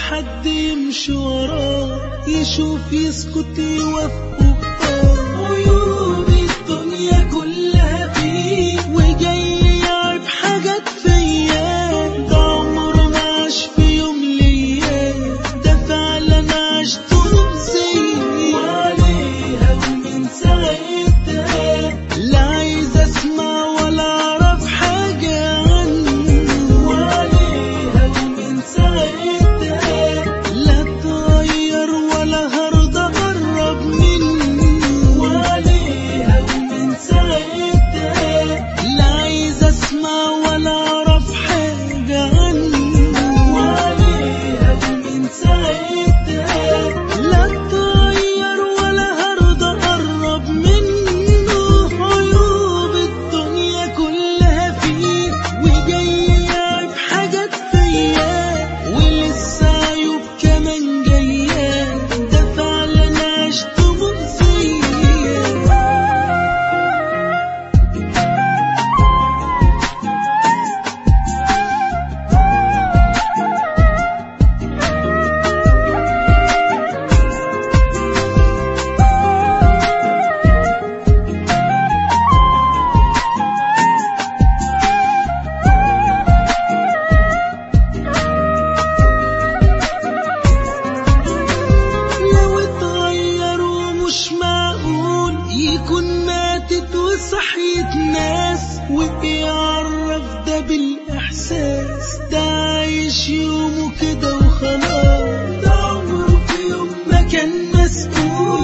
حد يمشي وراه يشوف يسكت يوفقه عيوب الدنيا كلها فيه وجاي يعب حاجات فيا ده عمره ما عاش في يوم ليا ده فعلا عاش طول زيي وعليها ومن ساعتها لا عايز اسمع ولا اعرف حاجة عنه وعليها ومن ساعتها لا اتغير ولا هرضى اقرب منه وعليها ومن ساعتها لا عايز اسمع ولا اعرف حاجة عنه وعليها ومن ساعتها لا اتغير ولا هرضى اقرب منه عيوب الدنيا كلها فيه وجاي يعب حاجات فيا ولسه عيوب كمان جايه ده فعلا عشت مؤذيه لو اتغير ومش معقول يكون ماتت وصحيت ناس وبيعرف ده بالإحساس ده عايش يومه كده وخلاص ده عمره في يوم ما كان مسؤول